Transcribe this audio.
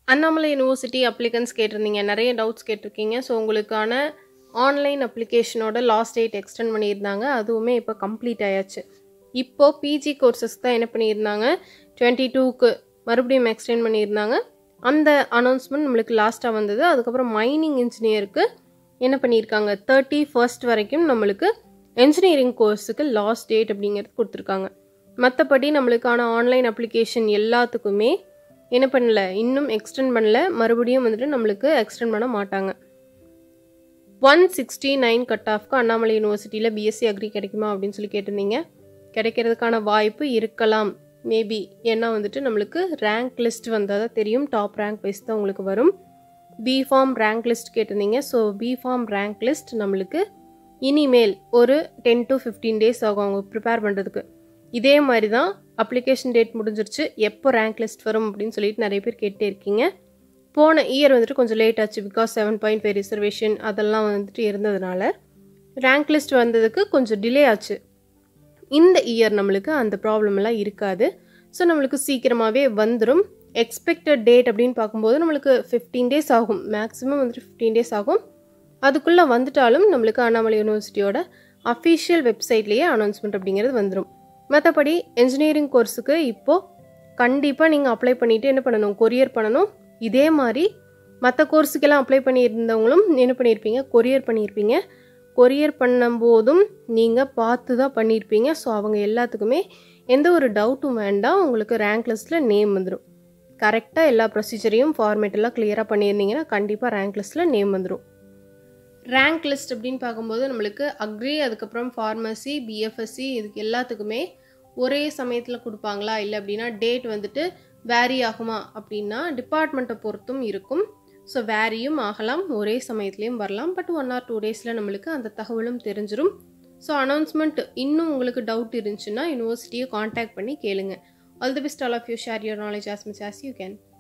Annamalai university applicants கேட்டிருந்தீங்க நிறைய doubts கேட்டிருக்கீங்க ஸோ உங்களுக்கான ஆன்லைன் அப்ளிகேஷனோட லாஸ்ட் டேட் எக்ஸ்டெண்ட் பண்ணியிருந்தாங்க அதுவுமே இப்போ கம்ப்ளீட் ஆயாச்சு இப்போது பிஜி கோர்சஸ் தான் என்ன பண்ணியிருந்தாங்க டுவெண்ட்டி டூக்கு மறுபடியும் எக்ஸ்டெண்ட் பண்ணியிருந்தாங்க அந்த அனௌன்ஸ்மெண்ட் நம்மளுக்கு லாஸ்ட்டாக வந்தது அதுக்கப்புறம் மைனிங் இன்ஜினியருக்கு என்ன பண்ணியிருக்காங்க தேர்ட்டி ஃபர்ஸ்ட் வரைக்கும் நம்மளுக்கு என்ஜினியரிங் கோர்ஸுக்கு லாஸ்ட் டேட் அப்படிங்கிறது கொடுத்துருக்காங்க மற்றபடி நம்மளுக்கான ஆன்லைன் அப்ளிகேஷன் எல்லாத்துக்குமே என்ன பண்ணல இன்னும் எக்ஸ்டெண்ட் பண்ணல மறுபடியும் வந்துட்டு நம்மளுக்கு எக்ஸ்டெண்ட் பண்ண மாட்டாங்க ஒன் சிக்ஸ்டி நைன் கட் ஆஃப்க்கு அண்ணாமலை யூனிவர்சிட்டியில் பிஎஸ்சி அக்ரி கிடைக்குமா அப்படின்னு சொல்லி கேட்டிருந்தீங்க கிடைக்கிறதுக்கான வாய்ப்பு இருக்கலாம் மேபி ஏன்னா வந்துட்டு நம்மளுக்கு ரேங்க் லிஸ்ட் வந்தால் தான் தெரியும் டாப் ரேங்க் வைஸ் தான் உங்களுக்கு வரும் பி ஃபார்ம் ரேங்க் லிஸ்ட் கேட்டிருந்தீங்க so B pharm rank list நம்மளுக்கு இனிமேல் ஒரு டென் டு ஃபிஃப்டீன் டேஸ் ஆகும் அவங்க ப்ரிப்பேர் பண்ணுறதுக்கு இதே மாதிரி தான் அப்ளிகேஷன் டேட் முடிஞ்சிருச்சு எப்போ ரேங்க் லிஸ்ட் வரும் அப்படின்னு சொல்லிட்டு நிறைய பேர் கேட்டே இருக்கீங்க போன இயர் வந்துட்டு கொஞ்சம் லேட் ஆச்சு because seven point five reservation அதெல்லாம் வந்துட்டு இருந்ததுனால ரேங்க் லிஸ்ட் வந்ததுக்கு கொஞ்சம் டிலே ஆச்சு இந்த இயர் நம்மளுக்கு அந்த ப்ராப்ளம் எல்லாம் இருக்காது ஸோ நம்மளுக்கு சீக்கிரமாகவே வந்துடும் எக்ஸ்பெக்டட் டேட் அப்படின்னு பார்க்கும்போது நம்மளுக்கு ஃபிஃப்டீன் டேஸ் ஆகும் மேக்ஸிமம் வந்துட்டு ஃபிஃப்டீன் டேஸ் ஆகும் அதுக்குள்ளே வந்துட்டாலும் நம்மளுக்கு அண்ணாமலை யூனிவர்சிட்டியோட அஃபிஷியல் வெப்சைட்லேயே அனௌன்ஸ்மெண்ட் அப்படிங்கிறது வந்துடும் மற்றபடி என்ஜினியரிங் கோர்ஸுக்கு இப்போது கண்டிப்பாக நீங்கள் அப்ளை பண்ணிவிட்டு என்ன பண்ணணும் கொரியர் பண்ணணும் இதே மாதிரி மற்ற கோர்ஸுக்கெல்லாம் அப்ளை பண்ணியிருந்தவங்களும் என்ன பண்ணியிருப்பீங்க கொரியர் பண்ணியிருப்பீங்க கொரியர் பண்ணும்போதும் நீங்கள் பார்த்து தான் பண்ணியிருப்பீங்க ஸோ அவங்க எல்லாத்துக்குமே எந்த ஒரு டவுட்டும் வேண்டாம் உங்களுக்கு ரேங்க் லிஸ்ட்டில் நேம் வந்துடும் கரெக்டாக எல்லா ப்ரொசீஜரையும் ஃபார்மேட் எல்லாம் கிளியராக பண்ணியிருந்தீங்கன்னா கண்டிப்பாக ரேங்க் லிஸ்ட்டில் நேம் வந்துடும் ரேங்க் லிஸ்ட் அப்படின்னு பார்க்கும்போது நம்மளுக்கு அக்ரி அதுக்கப்புறம் ஃபார்மசி பிஎஃப்எஸ்சி இதுக்கு எல்லாத்துக்குமே ஒரே சமயத்தில் கொடுப்பாங்களா இல்லை அப்படின்னா டேட் வந்துட்டு வேரி ஆகுமா அப்படின்னா டிபார்ட்மெண்ட்டை பொறுத்தும் இருக்கும் ஸோ வேரியும் ஆகலாம் ஒரே சமயத்துலேயும் வரலாம் பட் ஒன் ஆர் டூ டேஸில் நம்மளுக்கு அந்த தகவலும் தெரிஞ்சிடும் ஸோ அனௌன்ஸ்மெண்ட் இன்னும் உங்களுக்கு டவுட் இருந்துச்சுன்னா யூனிவர்சிட்டியை காண்டாக்ட் பண்ணி கேளுங்க all the best all of you share your knowledge as much as you can